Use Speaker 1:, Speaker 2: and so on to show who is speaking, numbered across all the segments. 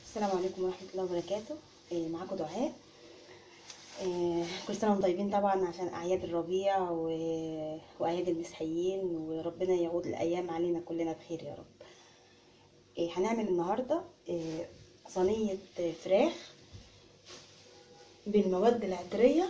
Speaker 1: السلام عليكم ورحمة الله وبركاته إيه، معاكم دعاء إيه، كل سنة وانتم طيبين طبعا عشان أعياد الربيع و... وأعياد المسيحيين وربنا يعود الأيام علينا كلنا بخير يا رب إيه، هنعمل النهاردة إيه، صينية فراخ بالمواد العطرية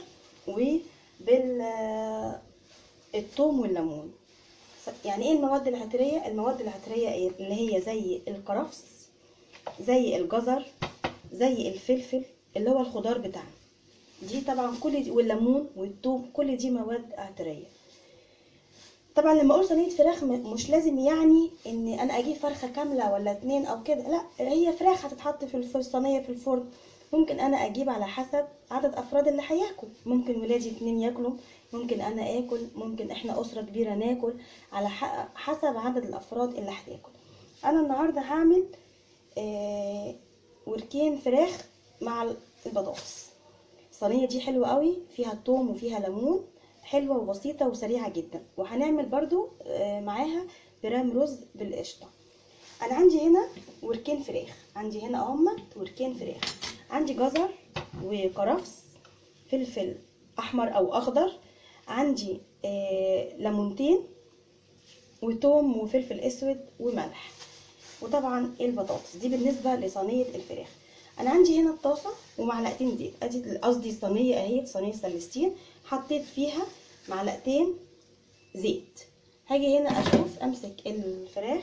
Speaker 1: وبال الثوم والليمون يعني ايه المواد العطرية المواد العطرية إيه؟ اللي هي زي الكرفس زي الجزر زي الفلفل اللي هو الخضار بتاعنا دي طبعا كل دي والليمون والثوم كل دي مواد عطريه طبعا لما اقول صينيه فراخ م- مش لازم يعني ان انا اجيب فرخه كامله ولا اتنين او كده لا هي فراخ هتتحط في الف- الصينيه في الفرن ممكن انا اجيب على حسب عدد افراد اللي هياكل ممكن ولادي اتنين ياكلوا ممكن انا اكل ممكن احنا اسره كبيره ناكل على ح- حسب عدد الافراد اللي هتاكل انا النهارده هعمل آه، وركين فراخ مع البطاطس الصينيه دي حلوه قوي فيها توم وفيها ليمون حلوه وبسيطه وسريعه جدا وهنعمل برضو آه، معاها برام رز بالقشطه انا عندي هنا وركين فراخ عندي هنا اهمت وركين فراخ عندي جزر وكرفس فلفل احمر او اخضر عندي آه، ليمونتين وتوم وفلفل اسود وملح وطبعا البطاطس دي بالنسبه لصينيه الفراخ انا عندي هنا الطاسه ومعلقتين زيت ادي قصدي الصينيه اهي صينيه سلستين حطيت فيها معلقتين زيت هاجي هنا اشوف امسك الفراخ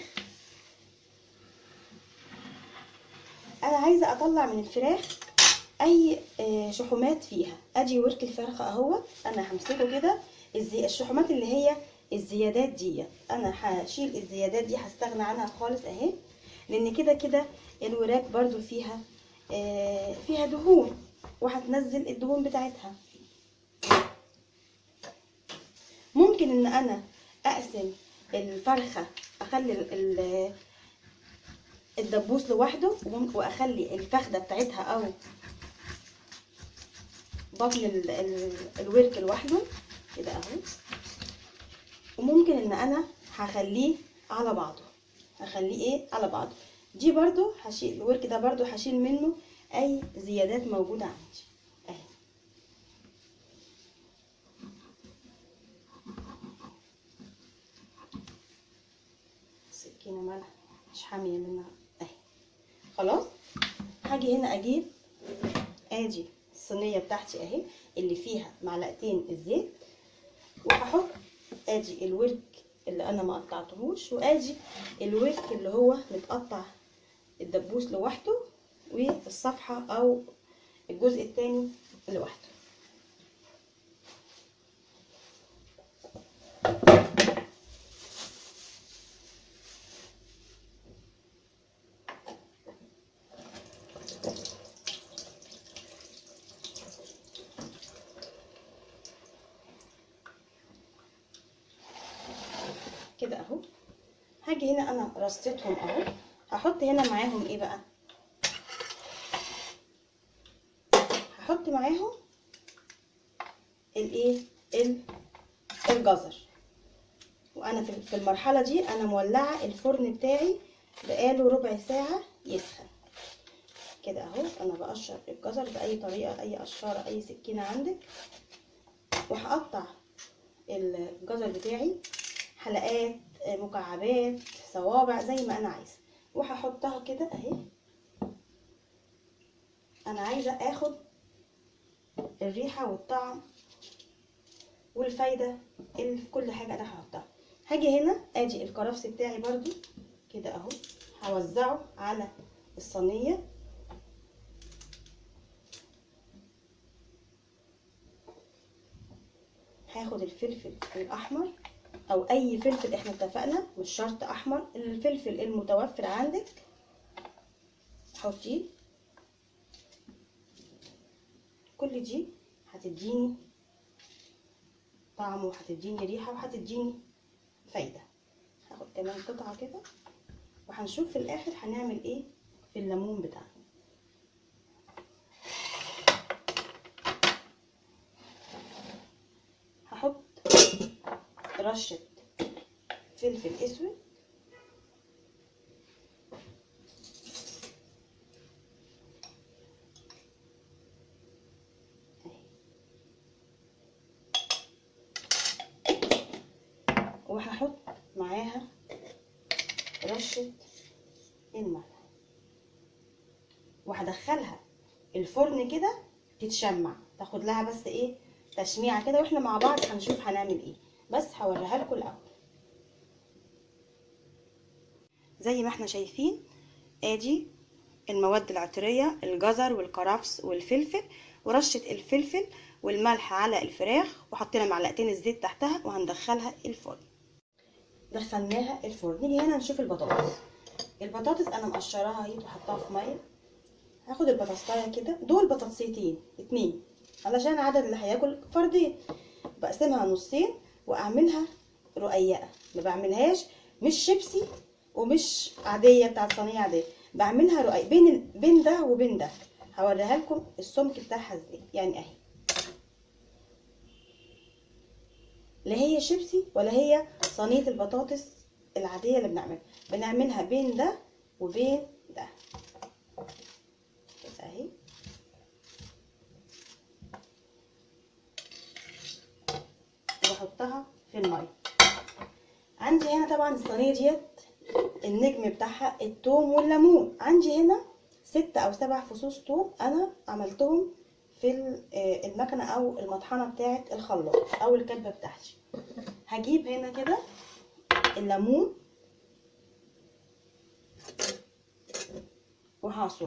Speaker 1: انا عايزه اطلع من الفراخ اي آه، شحومات فيها ادي ورك الفرخه اهوت انا همسكه كده الزي الشحومات اللي هي الزيادات دي انا هشيل الزيادات دي هستغنى عنها خالص اهي لان كده كده الوراك برضو فيها آه، فيها دهون وهتنزل الدهون بتاعتها ممكن ان انا اقسم الفرخه اخلي ال- ال- الدبوس لوحده وممكن- واخلي الفخده بتاعتها او بطن ال- ال- الورك لوحده كده اهو وممكن ان انا هخليه على بعضه هخليه ايه على بعضه دي برضو هشيل الورك ده برضو هشيل منه اي زيادات موجوده عندي اهي سكينه ملح مش حاميه منها اهي خلاص هاجي هنا اجيب ادي الصينيه بتاعتي اهي اللي فيها معلقتين الزيت وهحط ادي الورك اللي انا ما قطعتهوش وادي الورك اللي هو متقطع الدبوس لوحده والصفحه او الجزء التاني لوحده كده اهو هاجي هنا انا رصيتهم اهو هحط هنا معاهم ايه بقى هحط معاهم الايه ال- الجزر وانا في في المرحله دي انا مولعه الفرن بتاعي بقاله ربع ساعه يسخن كده اهو انا بقشر الجزر باي طريقه اي قشاره اي سكينه عندك وهقطع الجزر بتاعي حلقات مكعبات صوابع زي ما انا عايزه وهحطها كده اهي انا عايزه اخد الريحه والطعم والفايده اللي في كل حاجه انا هحطها هاجي هنا ادي الكرفس بتاعي برضو كده اهو هوزعه على الصينيه هاخد الفلفل الاحمر او اي فلفل احنا اتفقنا مش شرط احمر الفلفل المتوفر عندك حطيه كل دي هتديني طعم وهتديني ريحه وهتديني فايده هاخد كمان قطعه كده وهنشوف في الاخر هنعمل ايه في الليمون بتاعنا هحط رشه فلفل اسود وهحط معاها رشة الملح وهدخلها الفرن كده تتشمع تاخد لها بس ايه تشميعة كده واحنا مع بعض هنشوف هنعمل ايه بس هوريها لكم الاول زي ما احنا شايفين ادي المواد العطرية الجزر والكرفس والفلفل ورشة الفلفل والملح على الفراخ وحطينا معلقتين الزيت تحتها وهندخلها الفرن دخلناها الفرن نيجي هنا نشوف البطاطس البطاطس انا مقشراها اهي وحطاها في ميه هاخد البطاطسايه كده دول بطاطسيتين اتنين علشان عدد اللي هياكل فردين بقسمها نصين واعملها رقيقه ما بعملهاش مش شيبسي ومش عاديه بتاعت صينيه عاديه بعملها رقيق بين ال... بين ده وبين ده هوريها لكم السمك بتاعها ازاي يعني اهي لا هي شيبسي ولا هي صينيه البطاطس العاديه اللي بنعملها بنعملها بين ده وبين ده كده اهي وبحطها في الميه عندي هنا طبعا الصينيه ديت النجم بتاعها التوم والليمون عندي هنا ست او سبع فصوص توم انا عملتهم في المكنه او المطحنه بتاعه الخلاط او الكبه بتاعتي هجيب هنا كده الليمون وهعصره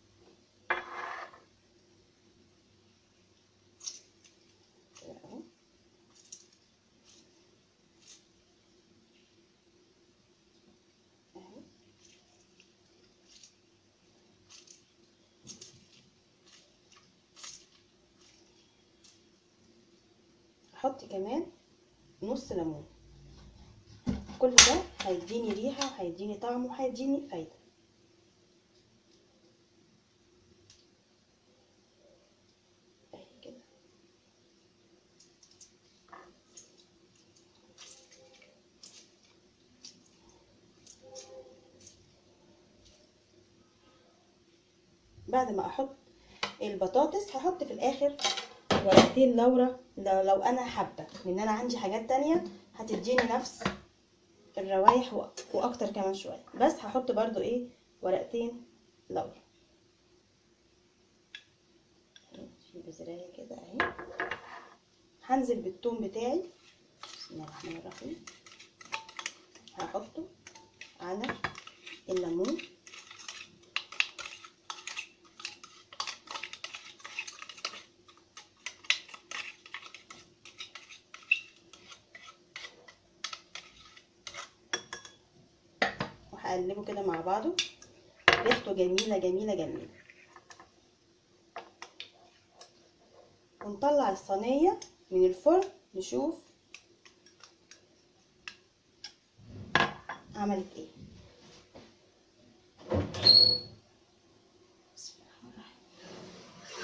Speaker 1: احط كمان نص ليمون كل ده هيديني ريحه وهيديني طعم وهيديني فايده اهي كده بعد ما احط البطاطس هحط في الاخر ورقتين لورا لو, لو انا حابه لان انا عندي حاجات تانية هتديني نفس الروايح واكتر كمان شويه بس هحط برضو ايه ورقتين لورا في بزرايه كده اهي هنزل بالثوم بتاعي بسم الله الرحمن الرحيم هحطه على الليمون هقلبه كده مع بعضه ريحته جميلة جميلة جميلة ونطلع الصينية من الفرن نشوف عملت ايه بسم الله الرحمن الرحيم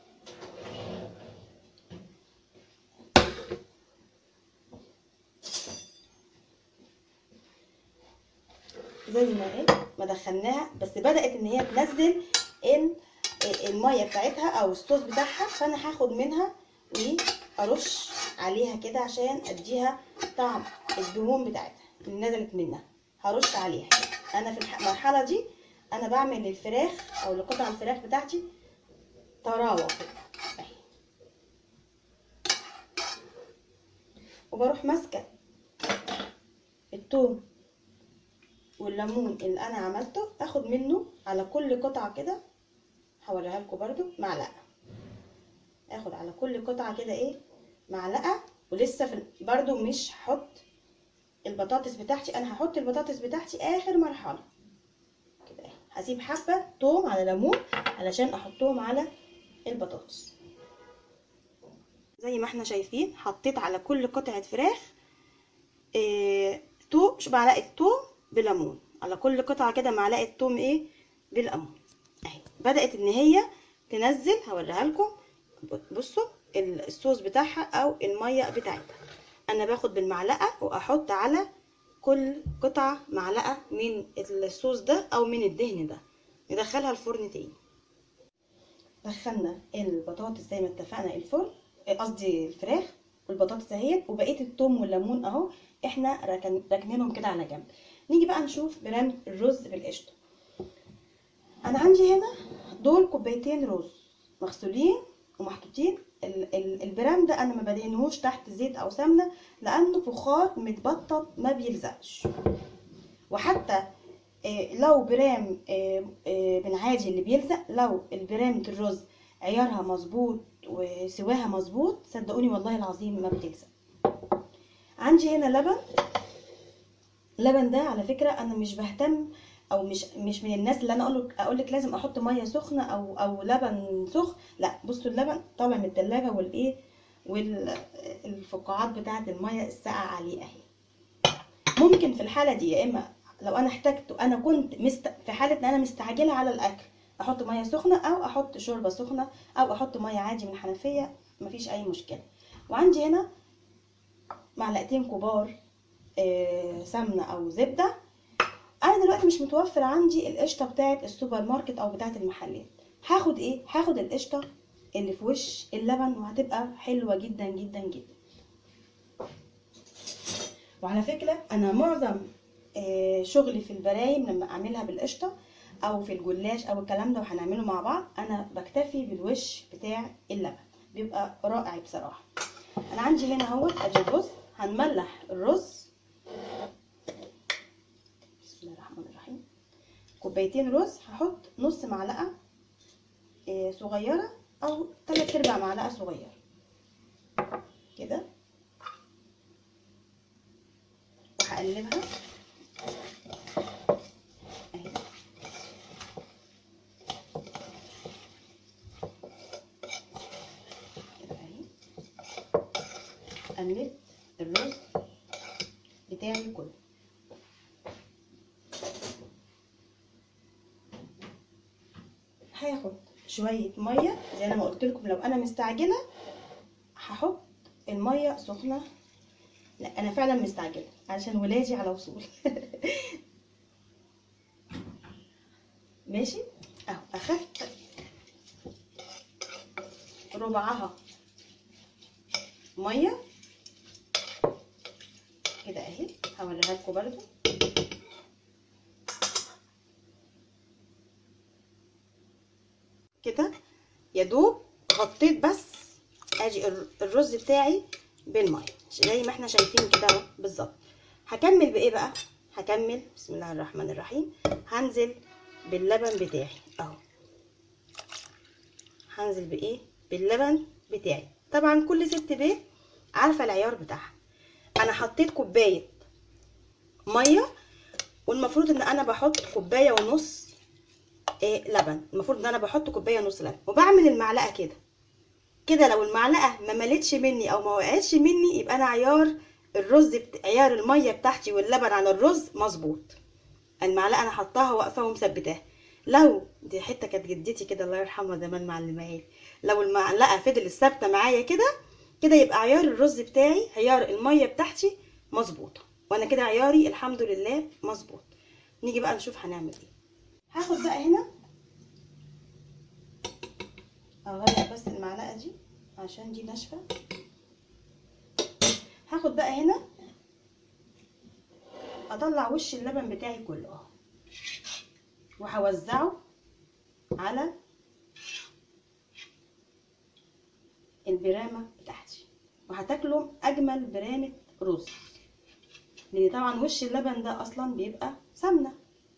Speaker 1: زي ما ايه ما دخلناها بس بدات ان هي تنزل ان الميه بتاعتها او الصوص بتاعها فانا هاخد منها وارش عليها كده عشان اديها طعم الدهون بتاعتها اللي نزلت منها هرش عليها انا في المرحله دي انا بعمل للفراخ او لقطع الفراخ بتاعتي طراوه كده اهي وبروح ماسكه الثوم والليمون اللي انا عملته اخد منه على كل قطعه كده هوريها لكم برده معلقه اخد على كل قطعه كده ايه معلقه ولسه في برده مش هحط البطاطس بتاعتي انا هحط البطاطس بتاعتي اخر مرحله كده اهي هسيب حبه توم على ليمون علشان احطهم على البطاطس زي ما احنا شايفين حطيت على كل قطعه فراخ إيه توم معلقه توم بليمون على كل قطعه كده معلقه توم ايه بالليمون اهي بدات ان هي تنزل هوريها لكم بصوا الصوص بتاعها او الميه بتاعتها انا باخد بالمعلقه واحط على كل قطعه معلقه من الصوص ده او من الدهن ده ندخلها الفرن تاني دخلنا البطاطس زي ما اتفقنا الفرن قصدي الفراخ والبطاطس اهيت وبقيه التوم والليمون اهو احنا راكن- راكنينهم كده على جنب نيجي بقى نشوف برام الرز بالقشطه انا عندي هنا دول كوبايتين رز مغسولين ومحطوطين ال- ال- البرام ده انا ما بدهنهوش تحت زيت او سمنه لانه فخار متبطط ما بيلزقش وحتى آه، لو برام آه، آه، من عادي اللي بيلزق لو البرامة الرز عيارها مظبوط وسواها مظبوط صدقوني والله العظيم ما بتلزق عندي هنا لبن اللبن ده على فكرة انا مش بهتم او مش مش من الناس اللي انا اقول اقول لك لازم احط ميه سخنه او او لبن سخن لا بصوا اللبن طالع من التلاجة والايه والفقاعات بتاعه الميه الساقعه عليه اهي ممكن في الحاله دي يا اما لو انا احتجته انا كنت مست... في حاله ان انا مستعجله على الاكل احط ميه سخنه او احط شوربه سخنه او احط ميه عادي من الحنفيه مفيش اي مشكله وعندي هنا معلقتين كبار آه، سمنه او زبده انا دلوقتي مش متوفر عندي القشطه بتاعه السوبر ماركت او بتاعه المحلات هاخد ايه هاخد القشطه اللي في وش اللبن وهتبقى حلوه جدا جدا جدا وعلى فكره انا معظم آه، شغلي في البرايم لما اعملها بالقشطه او في الجلاش او الكلام ده وهنعمله مع بعض انا بكتفي بالوش بتاع اللبن بيبقى رائع بصراحه انا عندي هنا اهوت ادي الرز هنملح الرز بسم الله الرحمن الرحيم كوبايتين رز هحط نص معلقه آه، صغيره او تلات ارباع معلقه صغيره كده وهقلبها اهي كده اهي قلبت الرز بتاعي كله هاخد شويه ميه زي انا ما قلت لكم لو انا مستعجله هحط الميه سخنه لا انا فعلا مستعجله علشان ولادي على وصول ماشي اهو اخدت ربعها ميه كده اهي هوريها لكم برضو كده يا دوب غطيت بس ادي الر- الرز بتاعي بالميه زي ما احنا شايفين كده اهو بالظبط هكمل بايه بقى هكمل بسم الله الرحمن الرحيم هنزل باللبن بتاعي اهو هنزل بايه باللبن بتاعي طبعا كل ست بيت عارفه العيار بتاعها انا حطيت كوبايه ميه والمفروض ان انا بحط كوبايه ونص إيه لبن المفروض ان انا بحط كوبايه ونص لبن وبعمل المعلقه كده كده لو المعلقه ما ملتش مني او ما وقعتش مني يبقى انا عيار الرز بت... عيار الميه بتاعتي واللبن على الرز مظبوط المعلقه انا حطاها واقفه ومثبتاها لو دي حته كانت جدتي كده الله يرحمها زمان معلماها لي لو المعلقه فضلت ثابته معايا كده كده يبقى عيار الرز بتاعي عيار الميه بتاعتي مظبوطه وانا كده عياري الحمد لله مظبوط نيجي بقى نشوف هنعمل ايه هاخد بقى هنا اغير بس المعلقه دي عشان دي ناشفه هاخد بقى هنا اطلع وش اللبن بتاعي كله اهو وهوزعه على البرامه بتاعتي وهتاكلوا اجمل برامه رز لان طبعا وش اللبن ده اصلا بيبقى سمنه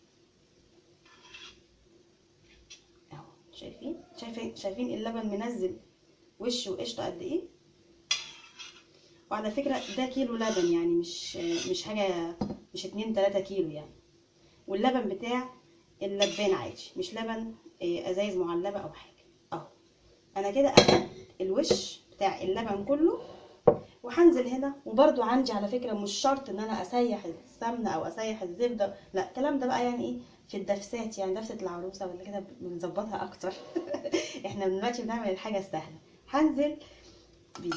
Speaker 1: اهو شايفين شايفين شايفين اللبن منزل وش وقشطه قد ايه وعلى فكره ده كيلو لبن يعني مش مش حاجه مش اتنين تلاتة كيلو يعني واللبن بتاع اللبان عادي مش لبن إيه، ازايز معلبه او حاجه اهو انا كده اخدت الوش بتاع اللبن كله وهنزل هنا وبرده عندي على فكره مش شرط ان انا اسيح السمنه او اسيح الزبده لا الكلام ده بقى يعني ايه في الدفسات يعني دفسه العروسه ولا كده بنظبطها اكتر احنا دلوقتي بنعمل الحاجه السهله هنزل بيه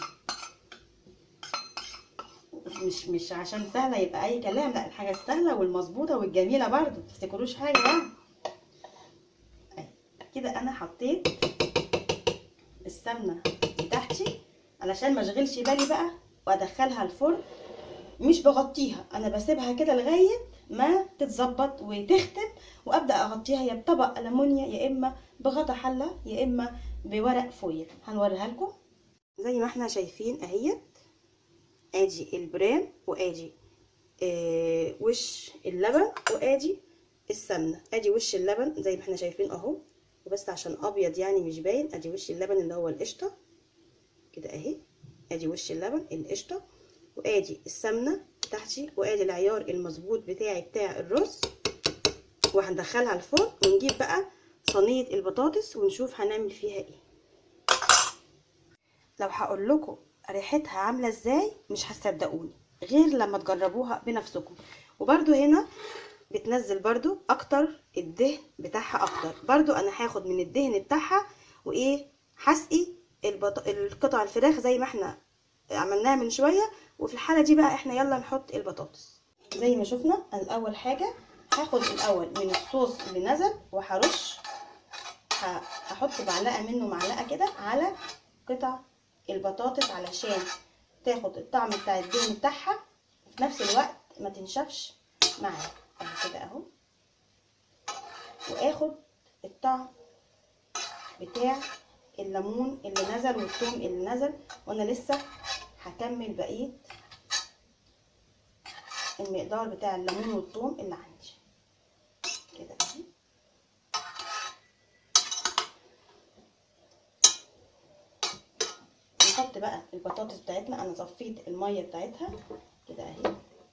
Speaker 1: مش مش عشان سهله يبقى اي كلام لا الحاجه السهله والمظبوطه والجميله برضو تفتكروش حاجه يعني أهي. كده انا حطيت السمنه بتاعتي علشان ما اشغلش بالي بقى وادخلها الفرن مش بغطيها انا بسيبها كده لغايه ما تتظبط وتختم وابدا اغطيها يا بطبق المونيا يا اما بغطا حله يا اما بورق فويل هنوريها لكم زي ما احنا شايفين اهيت ادي البرام وادي آه وش اللبن وادي السمنه ادي وش اللبن زي ما احنا شايفين اهو وبس عشان ابيض يعني مش باين ادي وش اللبن اللي هو القشطه كده اهي ادي وش اللبن القشطه وادي السمنه بتاعتي وادي العيار المظبوط بتاعي بتاع الرز وهندخلها الفرن ونجيب بقى صينيه البطاطس ونشوف هنعمل فيها ايه لو هقول لكم ريحتها عامله ازاي مش هتصدقوني غير لما تجربوها بنفسكم وبرده هنا بتنزل برضو اكتر الدهن بتاعها اكتر برضو انا هاخد من الدهن بتاعها وايه هسقي البط... القطع الفراخ زي ما احنا عملناها من شويه وفي الحاله دي بقى احنا يلا نحط البطاطس زي ما شفنا انا اول حاجه هاخد الاول من الصوص اللي نزل وهرش هحط معلقه منه معلقه كده على قطع البطاطس علشان تاخد الطعم بتاع الدهن بتاعها وفي نفس الوقت ما تنشفش معايا كده اهو واخد الطعم بتاع الليمون اللي نزل والثوم اللي نزل وانا لسه هكمل بقيه المقدار بتاع الليمون والثوم اللي عندي كده اهو نحط بقى البطاطس بتاعتنا انا صفيت الميه بتاعتها كده اهي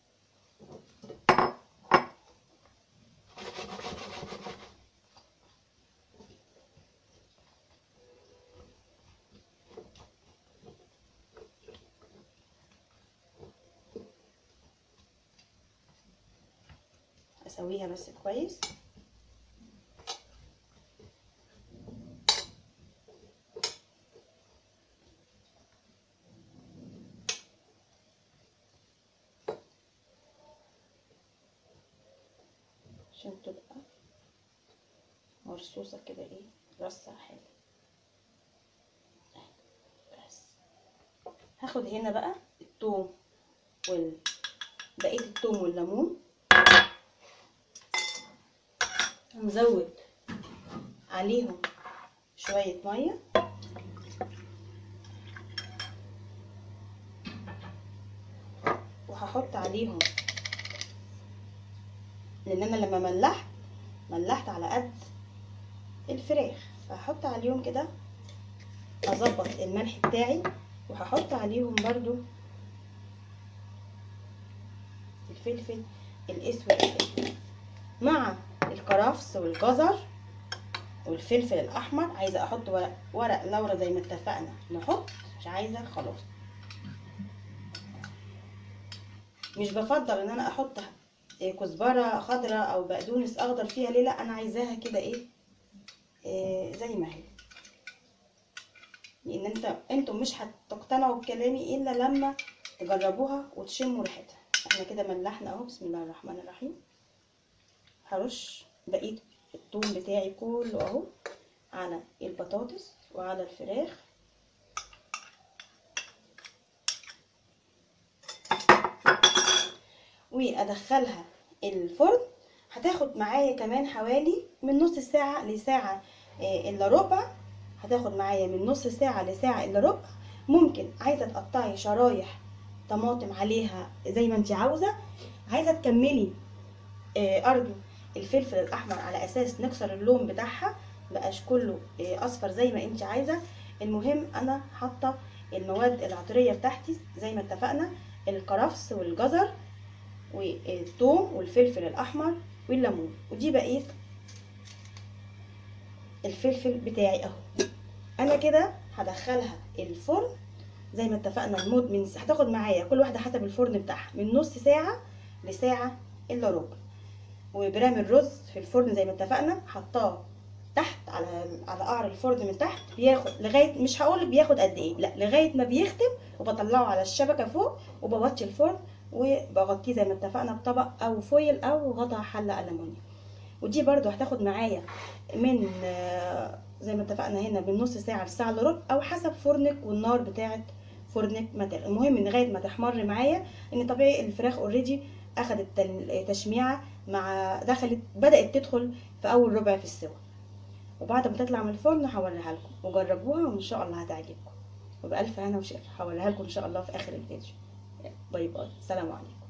Speaker 1: اسويها بس كويس عشان تبقى مرصوصة كده ايه رصة حلوة بس هاخد هنا بقى التوم وال بقية التوم والليمون هنزود عليهم شوية مية وهحط عليهم لان انا لما ملحت ملحت على قد الفراخ فهحط عليهم كده اظبط الملح بتاعي وهحط عليهم برضو الفلفل الاسود مع الكرفس والجزر والفلفل الاحمر عايزه احط ورق ورق لورا زي ما اتفقنا نحط مش عايزه خلاص مش بفضل ان انا احط كزبره خضراء او بقدونس اخضر فيها ليه لا انا عايزاها كده ايه, إيه زي ما هي لان انت انتم مش هتقتنعوا بكلامي الا لما تجربوها وتشموا ريحتها احنا كده ملحنا اهو بسم الله الرحمن الرحيم هرش بقيه الثوم بتاعي كله اهو على البطاطس وعلى الفراخ وادخلها الفرن هتاخد معايا كمان حوالي من نص ساعة لساعة الا ربع هتاخد معايا من نص ساعة لساعة الا ربع ممكن عايزة تقطعي شرايح طماطم عليها زي ما انت عاوزة عايزة تكملي ارجو الفلفل الاحمر على اساس نكسر اللون بتاعها مبقاش كله اصفر زي ما انت عايزة المهم انا حاطة المواد العطرية بتاعتي زي ما اتفقنا الكرفس والجزر والثوم والفلفل الاحمر والليمون ودي بقيه الفلفل بتاعي اهو انا كده هدخلها الفرن زي ما اتفقنا المود من هتاخد معايا كل واحده حسب الفرن بتاعها من نص ساعه لساعه الا ربع وبرام الرز في الفرن زي ما اتفقنا حطاه تحت على على قعر الفرن من تحت بياخد لغايه مش هقول بياخد قد ايه لا لغايه ما بيختم وبطلعه على الشبكه فوق وبوطي الفرن وبغطيه زي ما اتفقنا بطبق او فويل او غطا حله المونيا ودي برضو هتاخد معايا من زي ما اتفقنا هنا من نص ساعه لساعه الا ربع او حسب فرنك والنار بتاعه فرنك ما تغلي المهم ان لغايه ما تحمر معايا ان طبيعي الفراخ اوريدي اخدت تل- تشميعه مع دخلت بدات تدخل في اول ربع في السوا وبعد ما تطلع من الفرن هوريها لكم وجربوها وان شاء الله هتعجبكم وبألف هنا وشفا هوريها لكم ان شاء الله في اخر الفيديو باي باي سلام عليكم